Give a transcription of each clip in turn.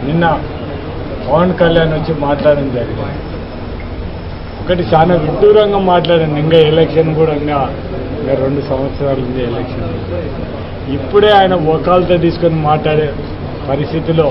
నిన్న పవన్ కళ్యాణ్ వచ్చి మాట్లాడడం జరిగింది ఒకటి చాలా విడ్డూరంగా మాట్లాడింది ఇంకా ఎలక్షన్ కూడా ఇంకా ఇంకా రెండు సంవత్సరాలు ఉంది ఎలక్షన్ ఇప్పుడే ఆయన ఒకాలతో తీసుకొని మాట్లాడే పరిస్థితిలో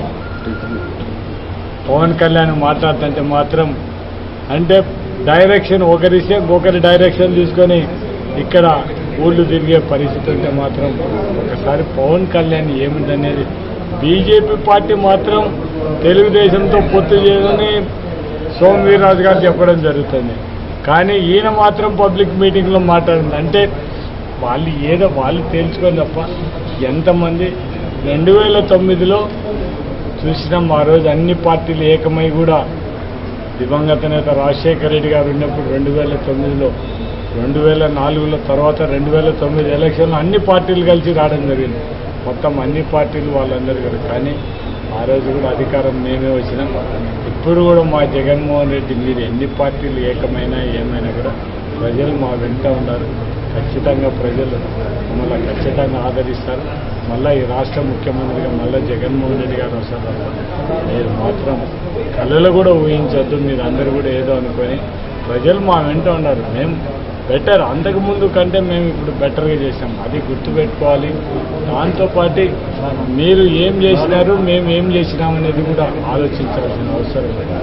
పవన్ కళ్యాణ్ మాట్లాడుతుంటే మాత్రం అంటే డైరెక్షన్ ఒకరిస్తే ఇంకొకరి డైరెక్షన్ తీసుకొని ఇక్కడ ఊళ్ళు తిరిగే పరిస్థితి ఉంటే మాత్రం ఒకసారి పవన్ కళ్యాణ్ ఏమిటనేది బీజేపీ పార్టీ మాత్రం తెలుగుదేశంతో పొత్తు చేయదని సోమవీర్రాజు గారు చెప్పడం జరుగుతుంది కానీ ఈయన మాత్రం పబ్లిక్ మీటింగ్లో మాట్లాడింది అంటే వాళ్ళు ఏదో వాళ్ళు తేల్చుకొని తప్ప ఎంతమంది రెండు వేల తొమ్మిదిలో చూసినాం ఆ రోజు అన్ని పార్టీలు ఏకమై కూడా దివంగత నేత రాజశేఖర రెడ్డి గారు ఉన్నప్పుడు రెండు వేల తొమ్మిదిలో రెండు వేల నాలుగులో తర్వాత రెండు వేల తొమ్మిది ఎలక్షన్లో అన్ని పార్టీలు కలిసి రావడం జరిగింది మొత్తం అన్ని పార్టీలు వాళ్ళందరూ కూడా కానీ ఆ రోజు కూడా అధికారం మేమే వచ్చినాం ఇప్పుడు కూడా మా జగన్మోహన్ రెడ్డి మీరు ఎన్ని పార్టీలు ఏకమైనా ఏమైనా కూడా ప్రజలు మా వెంట ఉన్నారు ఖచ్చితంగా ప్రజలు మమ్మల్ని ఖచ్చితంగా ఆదరిస్తారు మళ్ళీ ఈ రాష్ట్ర ముఖ్యమంత్రిగా మళ్ళీ జగన్మోహన్ రెడ్డి గారు వస్తారు మీరు మాత్రం కళలు కూడా ఊహించొద్దు మీరు అందరూ కూడా ఏదో అనుకొని ప్రజలు మా వెంట ఉన్నారు మేము బెటర్ అంతకుముందు కంటే మేము ఇప్పుడు బెటర్గా చేసాం అది గుర్తుపెట్టుకోవాలి దాంతోపాటు మీరు ఏం చేసినారు మేము ఏం చేసినాం అనేది కూడా ఆలోచించాల్సిన అవసరం ఉంది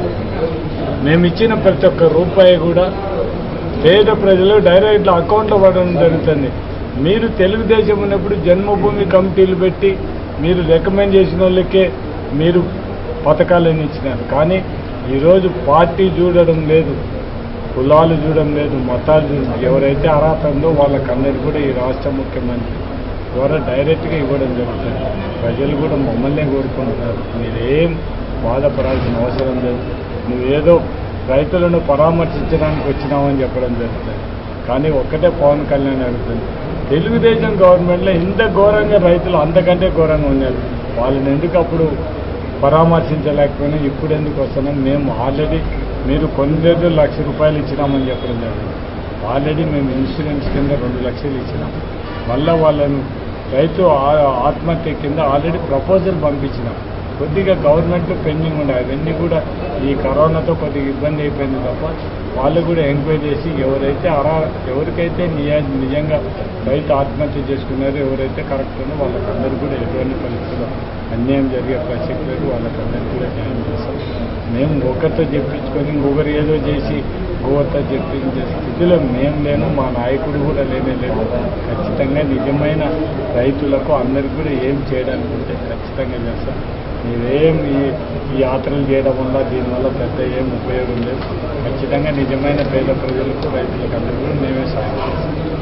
మేము ఇచ్చిన ప్రతి ఒక్క రూపాయి కూడా పేద ప్రజలు డైరెక్ట్ అకౌంట్లో పడడం జరుగుతుంది మీరు తెలుగుదేశం ఉన్నప్పుడు జన్మభూమి కమిటీలు పెట్టి మీరు రికమెండ్ చేసిన వాళ్ళకే మీరు పథకాలను ఇచ్చినారు కానీ ఈరోజు పార్టీ చూడడం లేదు కులాలు చూడడం లేదు మతాలు చూడడం ఎవరైతే అర్హత ఉందో వాళ్ళకందరికీ కూడా ఈ రాష్ట్ర ముఖ్యమంత్రి ద్వారా డైరెక్ట్గా ఇవ్వడం జరుగుతుంది ప్రజలు కూడా మమ్మల్నే కోరుకుంటున్నారు మీరేం బాధపడాల్సిన అవసరం లేదు నువ్వేదో రైతులను పరామర్శించడానికి వచ్చినామని చెప్పడం జరుగుతుంది కానీ ఒక్కటే పవన్ కళ్యాణ్ అడుగుతుంది తెలుగుదేశం గవర్నమెంట్లో ఇంత ఘోరంగా రైతులు అంతకంటే ఘోరంగా ఉన్నారు వాళ్ళని ఎందుకు అప్పుడు పరామర్శించలేకపోయినా ఇప్పుడు ఎందుకు వస్తున్నాం మేము ఆల్రెడీ మీరు కొన్ని రోజులు లక్ష రూపాయలు ఇచ్చినామని చెప్పడం జరిగింది ఆల్రెడీ మేము ఇన్సూరెన్స్ కింద రెండు లక్షలు ఇచ్చినాం మళ్ళీ వాళ్ళను రైతు ఆ- ఆత్మహత్య కింద ఆల్రెడీ ప్రపోజల్ పంపించినాం కొద్దిగా గవర్నమెంట్లో పెండింగ్ ఉండే అవన్నీ కూడా ఈ కరోనాతో కొద్దిగా ఇబ్బంది అయిపోయింది తప్ప వాళ్ళు కూడా ఎంక్వైరీ చేసి ఎవరైతే అరా ఎవరికైతే నిజ నిజంగా రైతు ఆత్మహత్య చేసుకున్నారో ఎవరైతే కరెక్ట్ ఉన్నో వాళ్ళకందరూ కూడా ఎటువంటి పరిస్థితుల్లో అన్యాయం జరిగే ప్రసక్తి లేదు వాళ్ళకందరికీ కూడా న్యాయం చేస్తాం మేము ఒకరితో చెప్పించుకొని ఇంకొకరు ఏదో చేసి ఇంకొకరితో చెప్పించే స్థితిలో మేము లేను మా నాయకుడు కూడా లేనే లేదు ఖచ్చితంగా నిజమైన రైతులకు అందరికీ కూడా ఏం చేయడానికి ఉంటే ఖచ్చితంగా చేస్తాం మీరేం ఈ ఈ యాత్రలు చేయడం వల్ల దీనివల్ల పెద్ద ఏం ఉపయోగం లేదు ఖచ్చితంగా నిజమైన పేద ప్రజలకు రైతులకు అందరికీ కూడా మేమే సహాయం చేస్తాం